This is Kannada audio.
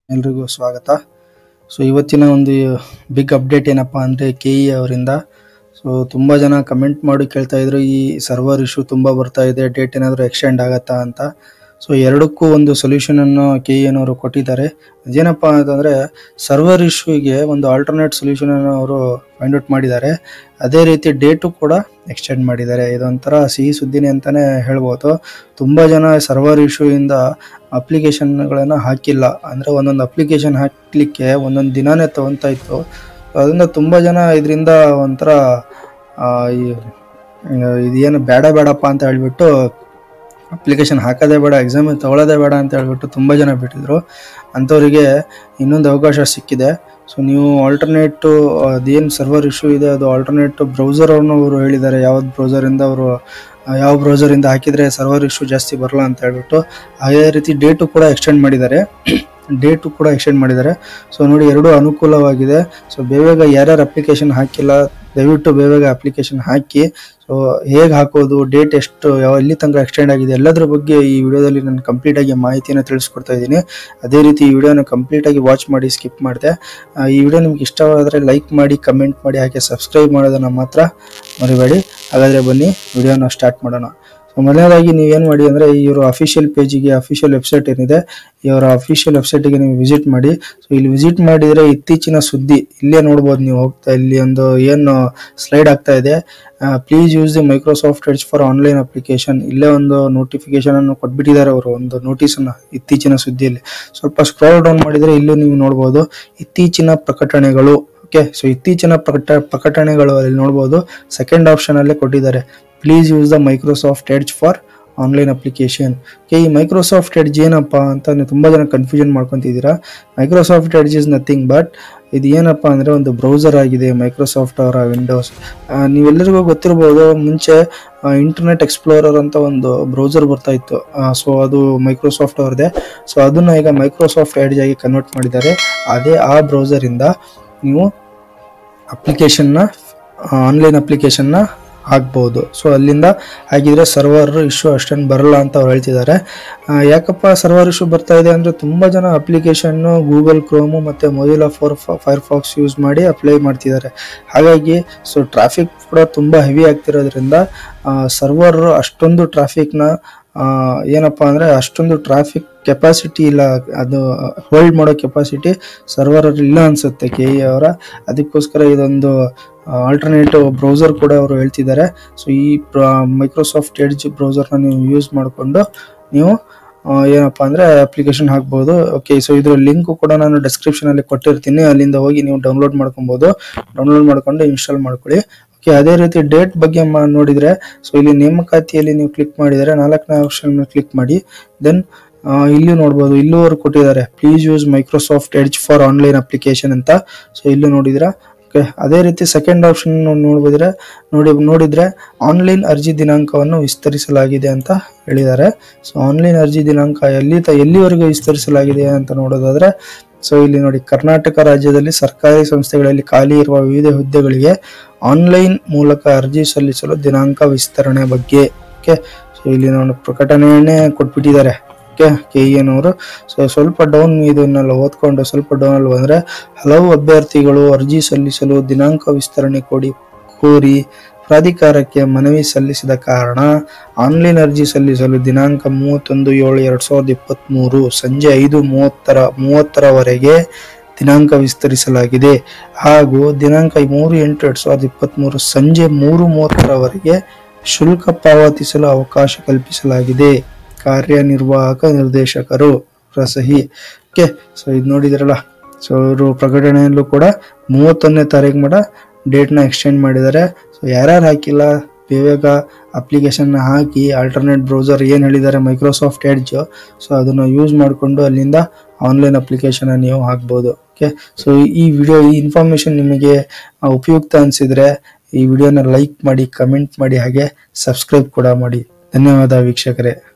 ಎಲ್ರಿಗೂ ಸ್ವಾಗತ ಸೊ ಇವತ್ತಿನ ಒಂದು ಬಿಗ್ ಅಪ್ಡೇಟ್ ಏನಪ್ಪ ಅಂದರೆ ಕೆ ಇ ಅವರಿಂದ ಸೊ ತುಂಬ ಜನ ಕಮೆಂಟ್ ಮಾಡಿ ಕೇಳ್ತಾ ಇದ್ರು ಈ ಸರ್ವರ್ ಇಶ್ಯೂ ತುಂಬ ಬರ್ತಾ ಇದೆ ಡೇಟ್ ಏನಾದರೂ ಎಕ್ಸ್ಟೆಂಡ್ ಆಗತ್ತಾ ಅಂತ ಸೊ ಎರಡಕ್ಕೂ ಒಂದು ಸೊಲ್ಯೂಷನ್ ಅನ್ನು ಕೆ ಇ ಅವರು ಕೊಟ್ಟಿದ್ದಾರೆ ಅದೇನಪ್ಪ ಅಂತಂದರೆ ಸರ್ವರ್ ಇಶ್ಯೂಗೆ ಒಂದು ಆಲ್ಟರ್ನೇಟ್ ಸೊಲ್ಯೂಷನ್ ಅನ್ನು ಅವರು ಫೈಂಡ್ ಔಟ್ ಮಾಡಿದ್ದಾರೆ ಅದೇ ರೀತಿ ಡೇಟು ಕೂಡ ಎಕ್ಸ್ಟೆಂಡ್ ಮಾಡಿದ್ದಾರೆ ಇದೊಂಥರ ಸಿಹಿ ಸುದ್ದಿನೇ ಅಂತಾನೆ ಹೇಳ್ಬೋದು ತುಂಬ ಜನ ಸರ್ವರ್ ಇಶ್ಯೂ ಇಂದ ಅಪ್ಲಿಕೇಶನ್ಗಳನ್ನು ಹಾಕಿಲ್ಲ ಅಂದರೆ ಒಂದೊಂದು ಅಪ್ಲಿಕೇಶನ್ ಹಾಕಲಿಕ್ಕೆ ಒಂದೊಂದು ದಿನಾನೇ ತಗೊತಾ ಇತ್ತು ಅದರಿಂದ ತುಂಬ ಜನ ಇದರಿಂದ ಒಂಥರ ಆ, ಈ- ಇದೇನು ಬೇಡ ಬೇಡಪ್ಪ ಅಂತ ಹೇಳ್ಬಿಟ್ಟು ಅಪ್ಲಿಕೇಶನ್ ಹಾಕೋದೇ ಬೇಡ ಎಕ್ಸಾಮ್ ತಗೊಳ್ಳೋದೇ ಬೇಡ ಅಂತ ಹೇಳ್ಬಿಟ್ಟು ತುಂಬ ಜನ ಬಿಟ್ಟಿದ್ರು ಅಂಥವರಿಗೆ ಇನ್ನೊಂದು ಅವಕಾಶ ಸಿಕ್ಕಿದೆ ಸೊ ನೀವು ಆಲ್ಟರ್ನೇಟು ಅದೇನು ಸರ್ವರ್ ಇಶ್ಯೂ ಇದೆ ಅದು ಆಲ್ಟರ್ನೇಟ್ ಬ್ರೌಸರ್ ಅವ್ರನ್ನ ಅವರು ಹೇಳಿದ್ದಾರೆ ಯಾವ್ದು ಬ್ರೌಸರಿಂದ ಅವರು ಯಾವ ಬ್ರೌಸರಿಂದ ಹಾಕಿದರೆ ಸರ್ವರ್ ಇಶ್ಯೂ ಜಾಸ್ತಿ ಬರಲ್ಲ ಅಂತ ಹೇಳ್ಬಿಟ್ಟು ಅದೇ ರೀತಿ ಡೇಟು ಕೂಡ ಎಕ್ಸ್ಟೆಂಡ್ ಮಾಡಿದ್ದಾರೆ ಡೇಟು ಕೂಡ ಎಕ್ಸ್ಟೆಂಡ್ ಮಾಡಿದ್ದಾರೆ ಸೊ ನೋಡಿ ಎರಡೂ ಅನುಕೂಲವಾಗಿದೆ ಸೊ ಬೇಗ ಯಾರ್ಯಾರು ಅಪ್ಲಿಕೇಶನ್ ಹಾಕಿಲ್ಲ ದಯವಿಟ್ಟು ಬೇಗ ಅಪ್ಲಿಕೇಶನ್ ಹಾಕಿ ಸೊ ಹೇಗೆ ಹಾಕೋದು ಡೇಟ್ ಎಷ್ಟು ಯಾವ ಎಲ್ಲಿ ತನಕ ಎಕ್ಸ್ಟೆಂಡ್ ಆಗಿದೆ ಎಲ್ಲದ್ರ ಬಗ್ಗೆ ಈ ವಿಡಿಯೋದಲ್ಲಿ ನಾನು ಕಂಪ್ಲೀಟ್ ಆಗಿ ಮಾಹಿತಿಯನ್ನು ತಿಳಿಸ್ಕೊಡ್ತಾ ಇದ್ದೀನಿ ಅದೇ ರೀತಿ ಈ ವಿಡಿಯೋನ ಕಂಪ್ಲೀಟ್ ಆಗಿ ವಾಚ್ ಮಾಡಿ ಸ್ಕಿಪ್ ಮಾಡಿದೆ ಈ ವಿಡಿಯೋ ನಿಮ್ಗೆ ಇಷ್ಟವಾದರೆ ಲೈಕ್ ಮಾಡಿ ಕಮೆಂಟ್ ಮಾಡಿ ಹಾಗೆ ಸಬ್ಸ್ಕ್ರೈಬ್ ಮಾಡೋದನ್ನ ಮಾತ್ರ ಮರಿಬೇಡಿ ಹಾಗಾದರೆ ಬನ್ನಿ ವಿಡಿಯೋನ ಸ್ಟಾರ್ಟ್ ಮಾಡೋಣ ಸೊ ಮೊದಲನೇದಾಗಿ ನೀವೇನು ಮಾಡಿ ಅಂದರೆ ಇವರು ಅಫಿಷಿಯಲ್ ಪೇಜಿಗೆ ಅಫಿಷಿಯಲ್ ವೆಬ್ಸೈಟ್ ಏನಿದೆ ಇವರ ಅಫಿಷಿಯಲ್ ವೆಬ್ಸೈಟಿಗೆ ನೀವು ವಿಸಿಟ್ ಮಾಡಿ ಸೊ ಇಲ್ಲಿ ವಿಸಿಟ್ ಮಾಡಿದರೆ ಇತ್ತೀಚಿನ ಸುದ್ದಿ ಇಲ್ಲೇ ನೋಡ್ಬೋದು ನೀವು ಹೋಗ್ತಾ ಇಲ್ಲಿ ಒಂದು ಏನು ಸ್ಲೈಡ್ ಆಗ್ತಾ ಇದೆ please use the Microsoft Edge for online application ಇಲ್ಲೇ ಒಂದು ನೋಟಿಫಿಕೇಶನ್ ಅನ್ನು ಕೊಟ್ಬಿಟ್ಟಿದ್ದಾರೆ ಅವರು ಒಂದು ನೋಟಿಸ್ ಅನ್ನ ಇತ್ತೀಚಿನ ಸುದ್ದಿಯಲ್ಲಿ ಸ್ವಲ್ಪ ಸ್ಕ್ರಾಲ್ ಡೌನ್ ಮಾಡಿದರೆ ಇಲ್ಲೂ ನೀವು ನೋಡ್ಬೋದು ಇತ್ತೀಚಿನ ಪ್ರಕಟಣೆಗಳು ಓಕೆ ಸೊ ಇತ್ತೀಚಿನ ಪ್ರಕಟ ಪ್ರಕಟಣೆಗಳು ಅಲ್ಲಿ ನೋಡ್ಬೋದು ಸೆಕೆಂಡ್ ಆಪ್ಷನ್ ಅಲ್ಲೇ ಕೊಟ್ಟಿದ್ದಾರೆ please use the Microsoft Edge for online application okay ಈ ಮೈಕ್ರೋಸಾಫ್ಟ್ ಎಡ್ಜ್ ಏನಪ್ಪ ಅಂತ ನೀವು ತುಂಬ ಜನ ಕನ್ಫ್ಯೂಷನ್ ಮಾಡ್ಕೊತಿದ್ದೀರಾ Microsoft Edge is nothing but ಇದು ಏನಪ್ಪ ಅಂದರೆ ಒಂದು ಬ್ರೌಸರ್ ಆಗಿದೆ ಮೈಕ್ರೋಸಾಫ್ಟ್ ಅವರ ವಿಂಡೋಸ್ ನೀವೆಲ್ಲರಿಗೂ ಗೊತ್ತಿರ್ಬೋದು ಮುಂಚೆ ಇಂಟರ್ನೆಟ್ ಎಕ್ಸ್ಪ್ಲೋರರ್ ಅಂತ ಒಂದು ಬ್ರೌಸರ್ ಬರ್ತಾ ಇತ್ತು ಸೊ ಅದು ಮೈಕ್ರೋಸಾಫ್ಟ್ ಅವ್ರದ್ದೇ ಸೊ ಅದನ್ನ ಈಗ ಮೈಕ್ರೋಸಾಫ್ಟ್ ಎಡ್ಜ್ ಆಗಿ ಕನ್ವರ್ಟ್ ಮಾಡಿದ್ದಾರೆ ಅದೇ ಆ ಬ್ರೌಸರಿಂದ ನೀವು ಅಪ್ಲಿಕೇಶನ್ನ ಆನ್ಲೈನ್ ಅಪ್ಲಿಕೇಶನ್ನ ಹಾಕ್ಬೋದು ಸೊ ಅಲ್ಲಿಂದ ಹಾಕಿದರೆ ಸರ್ವರ್ ಇಶ್ಯೂ ಅಷ್ಟೊಂದು ಬರಲ್ಲ ಅಂತ ಅವ್ರು ಹೇಳ್ತಿದ್ದಾರೆ ಆ, ಯಾಕಪ್ಪ ಸರ್ವರ್ ಇಶ್ಯೂ ಬರ್ತಾ ಇದೆ ಅಂದರೆ ತುಂಬ ಜನ ಅಪ್ಲಿಕೇಶನ್ನು ಗೂಗಲ್ ಕ್ರೋಮು ಮತ್ತು ಮೊಜಿಲಾ ಫೋರ್ ಫೈರ್ ಫಾಕ್ಸ್ ಯೂಸ್ ಮಾಡಿ ಅಪ್ಲೈ ಮಾಡ್ತಿದ್ದಾರೆ ಹಾಗಾಗಿ ಸೊ ಟ್ರಾಫಿಕ್ ಕೂಡ ತುಂಬ ಹೆವಿ ಆಗ್ತಿರೋದ್ರಿಂದ ಸರ್ವರ್ ಅಷ್ಟೊಂದು ಟ್ರಾಫಿಕ್ನ ಏನಪ್ಪ ಅಂದರೆ ಅಷ್ಟೊಂದು ಟ್ರಾಫಿಕ್ ಕೆಪಾಸಿಟಿ ಇಲ್ಲ ಅದು ಹೋಲ್ಡ್ ಮಾಡೋ ಕೆಪಾಸಿಟಿ ಸರ್ವರ್ ಇಲ್ಲ ಅನ್ಸುತ್ತೆ ಕೆ ಇ ಅವರ ಅದಕ್ಕೋಸ್ಕರ ಇದೊಂದು ಆಲ್ಟರ್ನೇಟಿವ್ ಬ್ರೌಸರ್ ಕೂಡ ಅವರು ಹೇಳ್ತಿದ್ದಾರೆ ಸೊ ಈ ಮೈಕ್ರೋಸಾಫ್ಟ್ ಎಡ್ಜ್ ಬ್ರೌಸರ್ನ ನೀವು ಯೂಸ್ ಮಾಡಿಕೊಂಡು ನೀವು ಆ, ಏನಪ್ಪ ಅಂದರೆ ಅಪ್ಲಿಕೇಶನ್ ಹಾಕ್ಬೋದು ಓಕೆ ಸೊ ಇದ್ರ ಲಿಂಕ್ ಕೂಡ ನಾನು description ಅಲ್ಲಿ ಕೊಟ್ಟಿರ್ತೀನಿ ಅಲ್ಲಿಂದ ಹೋಗಿ ನೀವು ಡೌನ್ಲೋಡ್ ಮಾಡ್ಕೊಬೋದು ಡೌನ್ಲೋಡ್ ಮಾಡ್ಕೊಂಡು ಇನ್ಸ್ಟಾಲ್ ಮಾಡ್ಕೊಳ್ಳಿ ಓಕೆ ಅದೇ ರೀತಿ ಡೇಟ್ ಬಗ್ಗೆ ಮಾ- ನೋಡಿದ್ರೆ ಸೊ ಇಲ್ಲಿ ನೇಮಕಾತಿಯಲ್ಲಿ ನೀವು ಕ್ಲಿಕ್ ಮಾಡಿದರೆ ನಾಲ್ಕನೇ ಆಪ್ಷನ್ ಕ್ಲಿಕ್ ಮಾಡಿ ದೆನ್ ಇಲ್ಲಿ ನೋಡ್ಬೋದು ಇಲ್ಲೂ ಅವ್ರು ಕೊಟ್ಟಿದ್ದಾರೆ please use Microsoft Edge for online application ಅಂತ ಸೊ ಇಲ್ಲೂ ನೋಡಿದ್ರ ಓಕೆ ಅದೇ ರೀತಿ ಸೆಕೆಂಡ್ ಆಪ್ಷನ್ ನೋಡ್ಬೋದ್ರೆ ನೋಡಿ ನೋಡಿದ್ರೆ ಆನ್ಲೈನ್ ಅರ್ಜಿ ದಿನಾಂಕವನ್ನು ವಿಸ್ತರಿಸಲಾಗಿದೆ ಅಂತ ಹೇಳಿದ್ದಾರೆ ಸೊ ಆನ್ಲೈನ್ ಅರ್ಜಿ ದಿನಾಂಕ ಎಲ್ಲಿ ತ ಎಲ್ಲಿವರೆಗೂ ವಿಸ್ತರಿಸಲಾಗಿದೆ ಅಂತ ನೋಡೋದಾದ್ರೆ ಸೊ ಇಲ್ಲಿ ನೋಡಿ ಕರ್ನಾಟಕ ರಾಜ್ಯದಲ್ಲಿ ಸರ್ಕಾರಿ ಸಂಸ್ಥೆಗಳಲ್ಲಿ ಖಾಲಿ ಇರುವ ವಿವಿಧ ಹುದ್ದೆಗಳಿಗೆ ಆನ್ಲೈನ್ ಮೂಲಕ ಅರ್ಜಿ ಸಲ್ಲಿಸಲು ದಿನಾಂಕ ವಿಸ್ತರಣೆ ಬಗ್ಗೆ ಓಕೆ ಸೊ ಇಲ್ಲಿ ನೋಡಿ ಪ್ರಕಟಣೆಯನ್ನೇ ಕೊಟ್ಬಿಟ್ಟಿದ್ದಾರೆ ಓಕೆ ಕೆ ಎನವರು ಸೊ ಸ್ವಲ್ಪ ಡೌನ್ ಇದನ್ನೆಲ್ಲ ಓದ್ಕೊಂಡು ಸ್ವಲ್ಪ ಡೌನ್ ಅಲ್ಲಿ ಬಂದ್ರೆ ಹಲವು ಅಭ್ಯರ್ಥಿಗಳು ಅರ್ಜಿ ಸಲ್ಲಿಸಲು ದಿನಾಂಕ ವಿಸ್ತರಣೆ ಕೊಡಿ ಕೋರಿ ಪ್ರಾಧಿಕಾರಕ್ಕೆ ಮನವಿ ಸಲ್ಲಿಸಿದ ಕಾರಣ ಆನ್ಲೈನ್ ಅರ್ಜಿ ಸಲ್ಲಿಸಲು ದಿನಾಂಕ ಮೂವತ್ತೊಂದು ಏಳು ಎರಡ್ ಸಾವಿರದ ಇಪ್ಪತ್ತ್ ಮೂರು ಸಂಜೆ ಐದು ಮೂವತ್ತರ ಮೂವತ್ತರವರೆಗೆ ದಿನಾಂಕ ವಿಸ್ತರಿಸಲಾಗಿದೆ ಹಾಗೂ ದಿನಾಂಕ ಮೂರು ಎಂಟು ಎರಡ್ ಸಾವಿರದ ಇಪ್ಪತ್ತ್ ಮೂರು ಸಂಜೆ ಮೂರು ಮೂವತ್ತರವರೆಗೆ ಶುಲ್ಕ ಪಾವತಿಸಲು ಅವಕಾಶ ಕಲ್ಪಿಸಲಾಗಿದೆ ಕಾರ್ಯನಿರ್ವಾಹಕ ನಿರ್ದೇಶಕರು ಸಹಿ ಓಕೆ ಸೊ ಇದು ನೋಡಿದ್ರಲ್ಲ ಸೊ ಅವರು ಪ್ರಕಟಣೆಯಲ್ಲೂ ಕೂಡ ಮೂವತ್ತೊಂದನೇ ತಾರೀಕು ಮಟ ಡೇಟ್ನ ಎಕ್ಸ್ಟೆಂಡ್ ಮಾಡಿದ್ದಾರೆ ಸೊ ಯಾರ್ಯಾರು ಹಾಕಿಲ್ಲ ಬೇಗ ಅಪ್ಲಿಕೇಶನ್ನ ಹಾಕಿ ಆಲ್ಟರ್ನೇಟ್ ಬ್ರೌಸರ್ ಏನು ಹೇಳಿದ್ದಾರೆ ಮೈಕ್ರೋಸಾಫ್ಟ್ ಎಡ್ಜ್ ಸೊ ಅದನ್ನು ಯೂಸ್ ಮಾಡಿಕೊಂಡು ಅಲ್ಲಿಂದ ಆನ್ಲೈನ್ ಅಪ್ಲಿಕೇಶನ್ ನೀವು ಹಾಕ್ಬೋದು ಓಕೆ ಸೊ ಈ ವಿಡಿಯೋ ಈ ಇನ್ಫಾರ್ಮೇಶನ್ ನಿಮಗೆ ಆ, ಉಪಯುಕ್ತ ಅನಿಸಿದ್ರೆ ಈ ವಿಡಿಯೋನ ಲೈಕ್ ಮಾಡಿ ಕಮೆಂಟ್ ಮಾಡಿ ಹಾಗೆ ಸಬ್ಸ್ಕ್ರೈಬ್ ಕೂಡ ಮಾಡಿ ಧನ್ಯವಾದ ವೀಕ್ಷಕರೇ